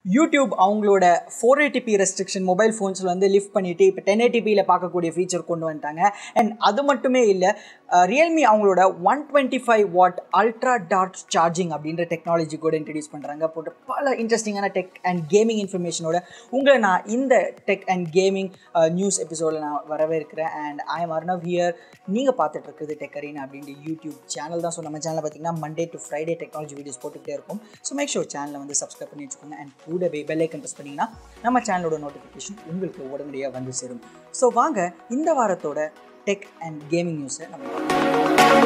YouTube அவங்களோட for ATP restriction mobile ஃபோன்ஸில் வந்து லிஃப்ட் பண்ணிவிட்டு இப்போ டென் ஏடிபியில் பார்க்கக்கூடிய ஃபீச்சர் கொண்டு வந்துட்டாங்க அண்ட் அது மட்டுமே இல்லை ரியல்மி அவங்களோட one twenty five watt ultra dart charging அப்படின்ற டெக்னாலஜி கூட இன்ட்ரடியூஸ் பண்ணுறாங்க போட்டு பல இன்ட்ரெஸ்டிங்கான டெக் அண்ட் கேமிங் இன்ஃபர்மேஷனோட உங்களை நான் இந்த டெக் அண்ட் கேமிங் நியூஸ் எபிசோடில் நான் வரவே இருக்கிறேன் and I am Arnav here நீங்கள் பார்த்துட்டு இருக்குது டெக் அரீனா அப்படின்ற யூடியூப் சேனல் தான் ஸோ நம்ம சேனலில் பார்த்தீங்கன்னா Monday to Friday technology videos போட்டுக்கிட்டே இருக்கும் ஸோ மேக் ஷோர் சேனலை வந்து சப்ஸ்கிரைப் பண்ணி வச்சுக்கோங்க அண்ட் கூடவே பெல் ஐக்கன் ப்ரெஸ் பண்ணிங்கன்னா நம்ம சேனலோட நோட்டிஃபிகேஷன் உங்களுக்கு உடனடியாக வந்து சேரும் ஸோ வாங்க இந்த வாரத்தோட டெக் அண்ட் கேமிங் நியூஸை நம்ம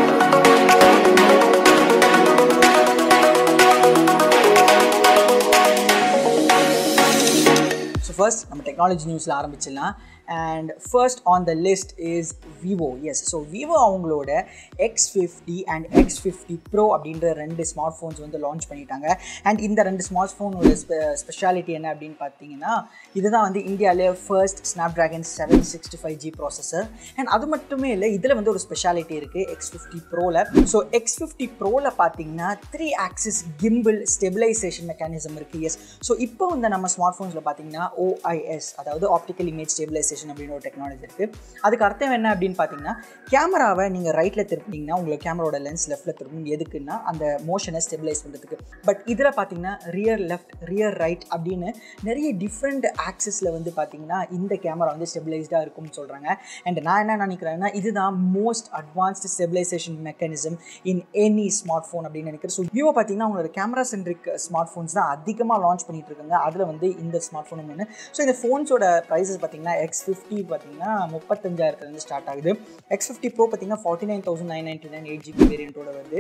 ஸோ ஃபர்ஸ்ட் நம்ம டெக்னாலஜி நியூஸில் ஆரம்பிச்சிடலாம் and first on the list is Vivo S so Vivo அவங்களோட X fifty and X fifty pro அப்படின்ற ரெண்டு ஸ்மார்ட் ஃபோன்ஸ் வந்து லான்ச் பண்ணிட்டாங்க அண்ட் இந்த ரெண்டு ஸ்மார்ட் ஃபோனோட ஸ்பெ ஸ்பெஷாலிட்டி என்ன அப்படின்னு பார்த்தீங்கன்னா இதுதான் வந்து இந்தியாவிலே first Snapdragon seven sixty five G processor and அது மட்டுமே இல்லை இதில் வந்து ஒரு ஸ்பெஷாலிட்டி இருக்குது எக்ஸ் ஃபிஃப்டி ப்ரோவில் ஸோ எக்ஸ் ஃபிஃப்டி ப்ரோவில் பார்த்தீங்கன்னா three axis gimbal stabilisation mechanism இருக்குது எஸ் ஸோ இப்போ வந்து நம்ம ஸ்மார்ட் ஃபோன்ஸில் பார்த்தீங்கன்னா ஓஐஎஸ் அதாவது ஆப்டிக்கல் இமேஜ் ஸ்டெபிலைசேஷன் அப்படின்னு ஒரு டெக்னாலஜி இருக்குது அதுக்கு அர்த்தம் என்ன அப்படின்னு பார்த்தீங்கன்னா கேமராவை நீங்கள் ரைட்டில் திருப்பினீங்கன்னா உங்களுக்கு கேமராவோட லென்ஸ் லெஃப்ட்டில் திருப்பணும் எதுக்குன்னா அந்த மோஷனை ஸ்டெபிலைஸ் பண்ணுறதுக்கு பட் இதில் பார்த்தீங்கன்னா ரியர் லெஃப்ட் ரியர் ரைட் அப்படின்னு நிறைய டிஃப்ரெண்ட் ஆக்சஸில் வந்து பார்த்தீங்கன்னா இந்த கேமரா வந்து ஸ்டெபிலைஸ்டாக இருக்கும்னு சொல்கிறாங்க அண்ட் நான் என்ன நினைக்கிறேன்னா இதுதான் most advanced stabilisation mechanism in any smartphone அப்படின்னு நினைக்கிறேன் ஸோ விவோ பார்த்தீங்கன்னா அவங்களோட கேமரா சென்ட்ரிக் ஸ்மார்ட் ஃபோன்ஸ் தான் அதிகமாக லான்ச் பண்ணிட்டு இருக்காங்க அதில் வந்து இந்த ஸ்மார்ட் ஃபோனும் ஒன்று ஸோ இந்த ஃபோன்ஸோட ப்ரைஸஸ் பார்த்தீங்கன்னா எக்ஸ் ஃபிஃப்டி பார்த்தீங்கன்னா முப்பத்தஞ்சாயிரத்துலேருந்து ஸ்டார்ட் ஆகுது எக்ஸ் ஃபிஃப்டி ப்ரோ பார்த்தீங்கன்னா forty nine thousand nine ninety nine eight GB வேரியண்ட்டோட வருது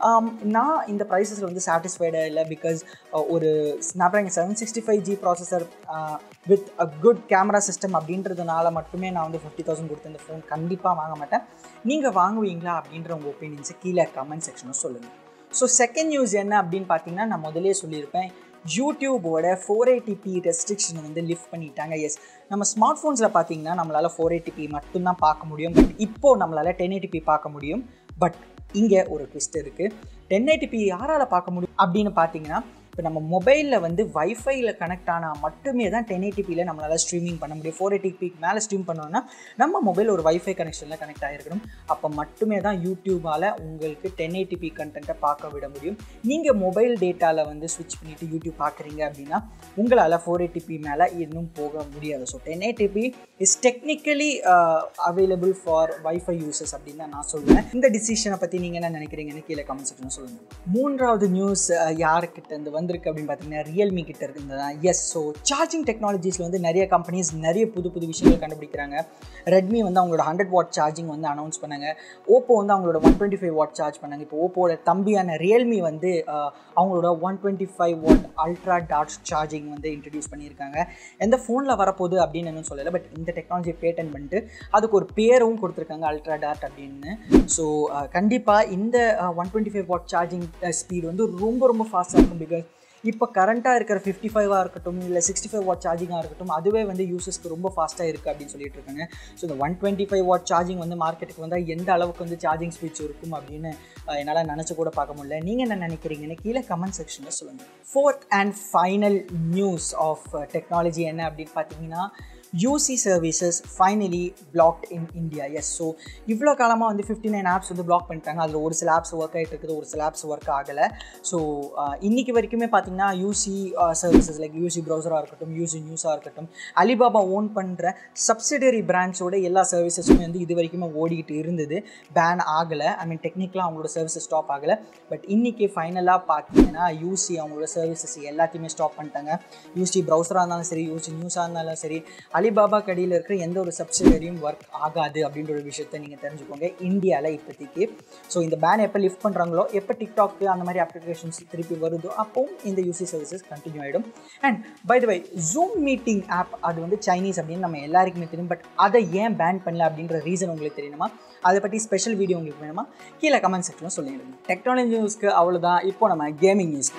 நான் இந்த ப்ரைஸஸில் வந்து சாட்டிஸ்ஃபைடாக இல்லை பிகாஸ் ஒரு Snapdragon seven sixty five G processor with a good camera system அப்படின்றதுனால மட்டுமே நான் வந்து ஃபிஃப்டி தௌசண்ட் கொடுத்து இந்த ஃபோன் கண்டிப்பாக வாங்க மாட்டேன் நீங்கள் வாங்குவீங்களா அப்படின்ற உங்கள் ஒப்பீனியன்ஸை கீழே கமெண்ட் செக்ஷனும் சொல்லுங்கள் ஸோ செகண்ட் நியூஸ் என்ன அப்படின்னு பார்த்தீங்கன்னா நான் முதலே சொல்லியிருப்பேன் யூடியூபோட ஃபோர் ஏடிபி ரெஸ்ட்ரிக்ஷனை வந்து லிஃப்ட் பண்ணிட்டாங்க எஸ் நம்ம ஸ்மார்ட் ஃபோன்ஸில் பார்த்தீங்கன்னா நம்மளால் ஃபோர் ஏடிபி மட்டும்தான் பார்க்க முடியும் பட் இப்போது நம்மளால் டென் ஏடிபி பார்க்க முடியும் பட் இங்கே ஒரு ட்விஸ்ட் இருக்குது டென் ஏடிபி யாரால் பார்க்க முடியும் அப்படின்னு பார்த்தீங்கன்னா இப்போ நம்ம மொபைலில் வந்து வைஃபையில் கனெக்ட் ஆனால் மட்டுமே தான் டென் ஏடிபியில் நம்மளால் ஸ்ட்ரீமிங் பண்ண முடியும் ஃபோர் ஏடிபிக்கு மேலே ஸ்ட்ரீம் பண்ணோன்னா நம்ம மொபைல் ஒரு வைஃபை கனெக்ஷனில் கனெக்ட் ஆகிருக்கணும் அப்போ மட்டுமே தான் யூடியூபால் உங்களுக்கு டென் ஏடிபி கண்டென்ட்டை பார்க்க விட முடியும் நீங்கள் மொபைல் டேட்டாவில் வந்து ஸ்விட்ச் பண்ணிவிட்டு யூடியூப் பார்க்குறீங்க அப்படின்னா உங்களால் ஃபோர் ஏடிபி மேலே இன்னும் போக முடியாது so then ATP is technically available for wifi users அப்படின்னு தான் நான் சொல்லுவேன் இந்த டிசிஷனை பற்றி நீங்கள் என்ன நினைக்கிறீங்கன்னு கீழே கமெண்ட் செக்ஷன் சொல்லுங்கள் மூன்றாவது நியூஸ் யாருக்கிட்ட இருந்து வந்திருக்கு அப்படின்னு பார்த்தீங்கன்னா ரியல்மி கிட்ட இருக்குதுதான் எஸ் ஸோ சார்ஜிங் டெக்னாலஜிஸில் வந்து நிறைய கம்பெனிஸ் நிறைய புது புது விஷயங்கள் கண்டுபிடிக்கிறாங்க ரெட்மி வந்து அவங்களோட ஹண்ட்ரட் வாட் சார்ஜிங் வந்து அனௌன்ஸ் பண்ணாங்க ஓப்போ வந்து அவங்களோட one twenty five watt charge பண்ணாங்க இப்போ ஓப்போட தம்பியான ரியல்மி வந்து அவங்களோட one twenty five watt ultra டாட் சார்ஜிங் வந்து இன்ட்ரடியூஸ் பண்ணியிருக்காங்க எந்த ஃபோனில் வரப்போகுது அப்படின்னு இன்னும் சொல்லலை பட் இந்த டெக்னாலஜி பேட்டன் பண்ணிட்டு அதுக்கு ஒரு பேரும் கொடுத்துருக்காங்க அல்ட்ரா டாட் அப்படின்னு ஸோ கண்டிப்பாக இந்த one twenty five watt charging speed வந்து ரொம்ப ரொம்ப ஃபாஸ்ட்டாக இருக்கும் பிகாஸ் இப்போ கரண்ட்டாக இருக்கிற ஃபிஃப்டி ஃபைவாக இருக்கட்டும் இல்லை சிக்ஸ்டி ஃபைவ் வாட் சார்ஜிங்காக இருக்கட்டும் அதுவே வந்து யூசஸ்க்கு ரொம்ப ஃபாஸ்ட்டாக இருக்குது அப்படின்னு சொல்லிட்டு இருக்காங்க ஸோ இந்த one twenty five watt charging வந்து மார்க்கெட்டுக்கு வந்தால் எந்த அளவுக்கு வந்து சார்ஜிங் ஸ்பீட்ஸ் இருக்கும் அப்படின்னு என்னால் நினச்சி கூட பார்க்க முடியல நீங்கள் என்ன நினைக்கிறீங்கன்னு கீழே கமெண்ட் செக்ஷனில் சொல்லுங்கள் fourth and final news of technology என்ன அப்படின்னு பார்த்தீங்கன்னா UC services finally blocked in India yes so இவ்வளோ காலமாக வந்து ஃபிஃப்டி நைன் ஆப்ஸ் வந்து பிளாக் பண்ணிட்டாங்க அதில் ஒரு சில ஆப்ஸ் ஒர்க் ஆகிட்டு இருக்குது ஒரு சில ஆப்ஸ் ஒர்க் ஆகலை ஸோ இன்றைக்கி வரைக்குமே பார்த்தீங்கன்னா யூசி சர்வீசஸ் லைக் யூசி ப்ரௌசராக இருக்கட்டும் யூசி நியூஸாக இருக்கட்டும் அலிபாபா ஓன் பண்ணுற சப்சிடரி பிரான்ச்சோட எல்லா சர்வீசஸுமே வந்து இது வரைக்குமே ஓடிக்கிட்டு இருந்தது பேன் ஆகலை ஐ மீன் டெக்னிக்கலாக அவங்களோட சர்வீசஸ் ஸ்டாப் ஆகலை பட் இன்றைக்கி ஃபைனலாக பார்த்தீங்கன்னா யூசி அவங்களோட சர்வீசஸ் எல்லாத்தையுமே ஸ்டாப் பண்ணிட்டாங்க யூசி ப்ரௌசராக இருந்தாலும் சரி யூசி நியூஸாக இருந்தாலும் சரி அலிபாபா கடியில் இருக்கிற எந்த ஒரு சப்சிடரியும் ஒர்க் ஆகாது அப்படின்ற ஒரு விஷயத்தை நீங்கள் தெரிஞ்சுக்கோங்க இந்தியாவில் இப்போதைக்கு ஸோ இந்த பேன் எப்போ லிஃப்ட் பண்ணுறாங்களோ எப்போ டிக்டாக்கு அந்த மாதிரி அப்ளிகேஷன்ஸ் திருப்பி வருதோ அப்போவும் இந்த யூசி சர்வீசஸ் கண்டினியூ ஆகிடும் and by the way Zoom meeting app அது வந்து சைனீஸ் அப்படின்னு நம்ம எல்லாருக்குமே தெரியும் பட் அதை ஏன் பேன் பண்ணல அப்படின்ற ரீசன் உங்களுக்கு தெரியணுமா அதை பற்றி ஸ்பெஷல் வீடியோ உங்களுக்கு வேணுமா கீழே கமெண்ட் செக்ஷனில் சொல்லிடுங்க டெக்னாலஜி நியூஸ்க்கு அவ்வளோதான் இப்போ நம்ம gaming news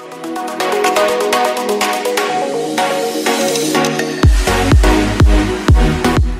so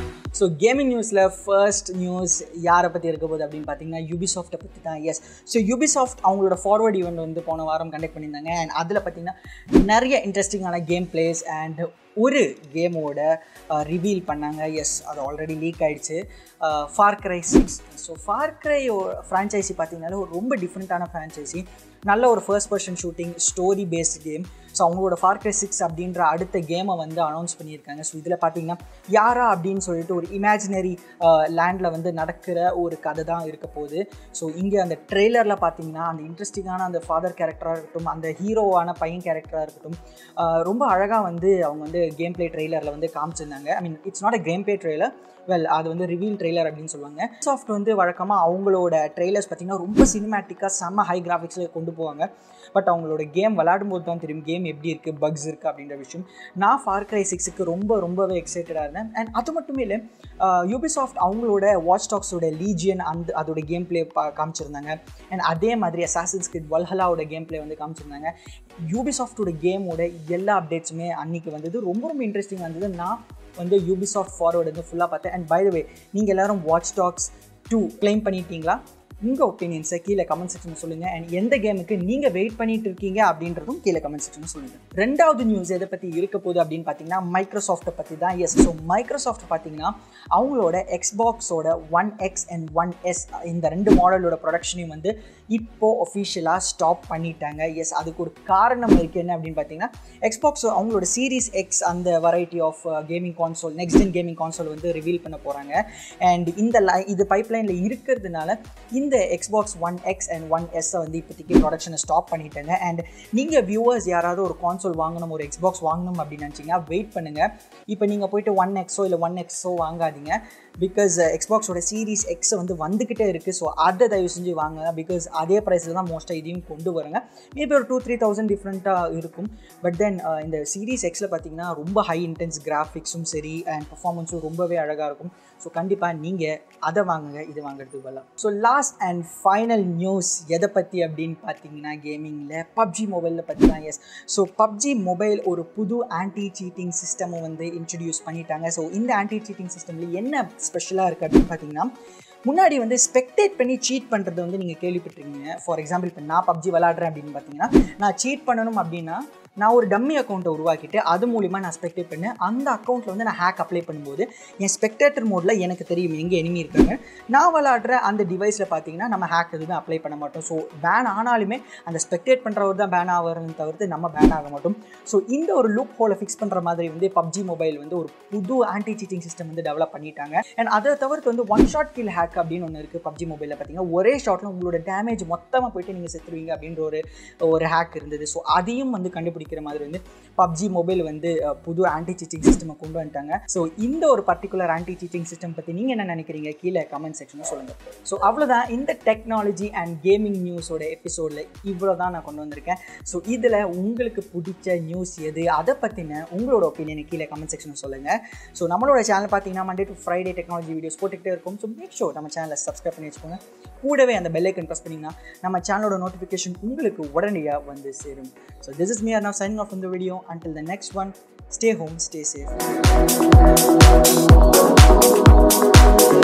so gaming நியூஸில் ஃபர்ஸ்ட் நியூஸ் யாரை பற்றி இருக்க போகுது அப்படின்னு பார்த்தீங்கன்னா யூபிசாஃப்ட்டை பற்றி தான் எஸ் ஸோ யூபிசாஃப்ட் அவங்களோட ஃபார்வர்ட் ஈவெண்ட் வந்து போன வாரம் கண்டக்ட் பண்ணியிருந்தாங்க அண்ட் அதில் பார்த்தீங்கன்னா நிறைய இன்ட்ரெஸ்டிங்கான கேம் பிளேஸ் அண்ட் ஒரு கேமோட ரிவீல் பண்ணாங்க எஸ் அது ஆல்ரெடி லீக் ஆகிடுச்சு Far Cry six so Far Cry franchise பார்த்தீங்கன்னாலே ஒரு ரொம்ப டிஃப்ரெண்ட்டான ஃப்ரான்ச்சைசி நல்ல ஒரு first person shooting story based game so அவங்களோட ஃபார்க்ரை சிக்ஸ் அப்படின்ற அடுத்த கேமை வந்து அனௌன்ஸ் பண்ணியிருக்காங்க ஸோ இதில் பார்த்தீங்கன்னா யாரா அப்படின்னு சொல்லிட்டு ஒரு இமேஜினரி லேண்டில் வந்து நடக்கிற ஒரு கதை தான் இருக்க போகுது ஸோ இங்கே அந்த ட்ரெய்லரில் பார்த்தீங்கன்னா அந்த இன்ட்ரெஸ்டிங்கான அந்த ஃபாதர் கேரக்டராக இருக்கட்டும் அந்த ஹீரோவான பையன் கேரக்டராக இருக்கட்டும் ரொம்ப அழகாக வந்து அவங்க வந்து கேம் பிளே ட்ரெய்லரில் வந்து காமிச்சிருந்தாங்க I mean it's not a game play trailer well அது வந்து ரிவீல் ட்ரெய்லர் அப்படின்னு சொல்லுவாங்க சாஃப்ட் வந்து வழக்கமாக அவங்களோட ட்ரெய்லர்ஸ் பார்த்திங்கன்னா ரொம்ப சினிமேட்டிக்காக செம்ம ஹை கிராஃபிக்ஸில் கொண்டு போவாங்க பட் அவங்களோட கேம் விளாடும் போது தான் தெரியும் கேம் எப்படி இருக்குது பக்ஸ் இருக்குது அப்படின்ற விஷயம் நான் ஃபார் கிரை சிக்ஸுக்கு ரொம்ப ரொம்பவே எக்ஸைட்டடாக இருந்தேன் அண்ட் அது மட்டுமே இல்லை யூபிசாஃப்ட் அவங்களோட வாட்ச் டாக்ஸோட லீஜியன் அந்த அதோட கேம் பிளே காமிச்சிருந்தாங்க அண்ட் அதே மாதிரி அசாசின்ஸ் கிட் வல்ஹலாவோட கேம் பிளே வந்து காமிச்சிருந்தாங்க யூபிசாஃப்டோட கேமோட எல்லா அப்டேட்ஸுமே அன்றைக்கி வந்தது ரொம்ப ரொம்ப இன்ட்ரெஸ்டிங்காக இருந்தது நான் வந்து யூபிசாஃப்ட் ஃபார்வர்டு வந்து ஃபுல்லாக பார்த்தேன் அண்ட் பை த வே நீங்கள் எல்லோரும் வாட்ச் டாக்ஸ் டூ கிளைம் பண்ணிட்டீங்களா உங்கள் ஒப்பீனியன்ஸை கீழே கமெண்ட் செக்ஷன் சொல்லுங்கள் அண்ட் எந்த கேமுக்கு நீங்கள் வெயிட் பண்ணிட்டு இருக்கீங்க அப்படின்றதும் கீழே கமெண்ட் செக்ஷன் சொல்லுங்கள் ரெண்டாவது நியூஸ் எதை பற்றி இருக்க போகுது அப்படின்னு பார்த்தீங்கன்னா மைக்ரோசாஃப்ட்டை பற்றி தான் எஸ் ஸோ மைக்ரோசாஃப்ட் பார்த்தீங்கன்னா அவங்களோட எக்ஸ்பாக்ஸோட one X and one S இந்த ரெண்டு மாடலோட ப்ரொடக்ஷனையும் வந்து இப்போது ஒஃபிஷியலாக ஸ்டாப் பண்ணிட்டாங்க எஸ் அதுக்கு ஒரு காரணம் இருக்குது என்ன அப்படின்னு பார்த்தீங்கன்னா எக்ஸ்பாக்ஸ் அவங்களோட சீரீஸ் எக்ஸ் அந்த variety of gaming console next gen gaming console வந்து ரிவீல் பண்ண போகிறாங்க அண்ட் இந்த லை இது பைப்லைனில் இருக்கிறதுனால இந்த Xbox one X and one எஸ்ஸை வந்து இப்போதைக்கு ப்ரொடக்ஷனை ஸ்டாப் பண்ணிட்டாங்க அண்ட் நீங்கள் வியூவர்ஸ் யாராவது ஒரு கான்சோல் வாங்கணும் ஒரு எக்ஸ்பாக்ஸ் வாங்கணும் அப்படின்னு நினச்சிங்கன்னா வெயிட் பண்ணுங்கள் இப்போ நீங்கள் போயிட்டு ஒன் எக்ஸோ இல்லை ஒன் எக்ஸோ வாங்காதீங்க பிகாஸ் எக்ஸ்பாக்ஸோட சீரீஸ் எக்ஸை வந்து வந்துக்கிட்டே இருக்குது ஸோ அதை தயவு செஞ்சு வாங்க பிகாஸ் அதே ப்ரைஸில் தான் மோஸ்ட்டாக இதையும் கொண்டு வருங்க மேபி ஒரு டூ த்ரீ தௌசண்ட் டிஃப்ரெண்ட்டாக இருக்கும் பட் தென் இந்த சீரீஸ் எக்ஸில் பார்த்தீங்கன்னா ரொம்ப ஹை இன்டென்ஸ் கிராஃபிக்ஸும் சரி அண்ட் பர்ஃபார்மன்ஸும் ரொம்பவே அழகாக இருக்கும் ஸோ கண்டிப்பாக நீங்கள் அதை வாங்குங்க இது வாங்குறதுக்கு பதிலாக so last and final news எதை பற்றி அப்படின்னு பார்த்தீங்கன்னா கேமிங்கில் பப்ஜி மொபைலில் பற்றி தான் எஸ் ஸோ பப்ஜி மொபைல் ஒரு புது ஆன்டி சீட்டிங் சிஸ்டமை வந்து இன்ட்ரடியூஸ் பண்ணிட்டாங்க ஸோ இந்த ஆன்டி சீட்டிங் சிஸ்டமில் என்ன ஸ்பெஷலாக இருக்குது அப்படின்னு பார்த்தீங்கன்னா முன்னாடி வந்து ஸ்பெக்டேட் பண்ணி சீட் பண்ணுறது வந்து நீங்கள் கேள்விப்பட்டிருக்கீங்க ஃபார் எக்ஸாம்பிள் இப்போ நான் பப்ஜி விளாட்றேன் அப்படின்னு பார்த்தீங்கன்னா நான் சீட் பண்ணணும் அப்படின்னா நான் ஒரு டம்மி அக்கௌண்ட்டை உருவாக்கிட்டு அது மூலிமா நான் ஸ்பெக்டேட் பண்ணேன் அந்த அக்கௌண்ட்டில் வந்து நான் ஹேக் அப்ளை பண்ணும்போது என் ஸ்பெக்டேட்டர் மோடில் எனக்கு தெரியும் எங்கே எனிமி இருக்காங்க நான் விளாடுற அந்த டிவைஸில் பார்த்தீங்கன்னா நம்ம ஹேக் எதுவுமே அப்ளை பண்ண மாட்டோம் ஸோ பேன் ஆனாலுமே அந்த ஸ்பெக்டேட் பண்ணுறவர் தான் பேன் ஆகிறன்னு தவிர்த்து நம்ம பேன் ஆக மாட்டோம் ஸோ இந்த ஒரு லுக் ஹோலை ஃபிக்ஸ் பண்ணுற மாதிரி வந்து பப்ஜி மொபைல் வந்து ஒரு புது ஆன்டி சீட்டிங் சிஸ்டம் வந்து டெவலப் பண்ணிட்டாங்க அண்ட் அதை தவிர்த்து வந்து ஒன் ஷாட் கில் ஹேக் அப்படின்னு ஒன்று இருக்குது பப்ஜி மொபைலில் பார்த்தீங்கன்னா ஒரே ஷாட்டில் உங்களோட டேமேஜ் மொத்தமாக போயிட்டு நீங்கள் செத்துருவீங்க அப்படின்ற ஒரு ஒரு ஹேக் இருந்தது ஸோ அதையும் வந்து கண்டுபிடிக்கிற மாதிரி வந்து பப்ஜி மொபைல் வந்து புது ஆன்டி சீட்டிங் சிஸ்டமை கொண்டு வந்துட்டாங்க ஸோ இந்த ஒரு பர்டிகுலர் ஆன்டி சீட்டிங் சிஸ்டம் பற்றி நீங்கள் என்ன நினைக்கிறீங்க கீழே கமெண்ட் செக்ஷனில் சொல்லுங்கள் ஸோ அவ்வளோதான் இந்த டெக்னாலஜி அண்ட் கேமிங் நியூஸோட எபிசோடில் இவ்வளோ தான் நான் கொண்டு வந்திருக்கேன் ஸோ இதில் உங்களுக்கு பிடிச்ச நியூஸ் எது அதை பற்றின உங்களோட ஒப்பீனியனை கீழே கமெண்ட் செக்ஷனில் சொல்லுங்கள் ஸோ நம்மளோட சேனல் பார்த்தீங்கன்னா Monday to Friday technology videos போட்டுக்கிட்டே இருக்கும் ஸோ மேக் ஷோ நம்ம சேனலை சப்ஸ்கிரைப் பண்ணி வச்சுக்கோங்க கூடவே அந்த பெல் ஐக்கன் ப்ரெஸ் பண்ணிங்கன்னா நம்ம சேனலோட நோட்டிஃபிகேஷன் உங்களுக்கு உடனடியாக வந்து சேரும் so this is me R நான் சைனிங் ஆஃப் இந்த video until the next one stay home stay safe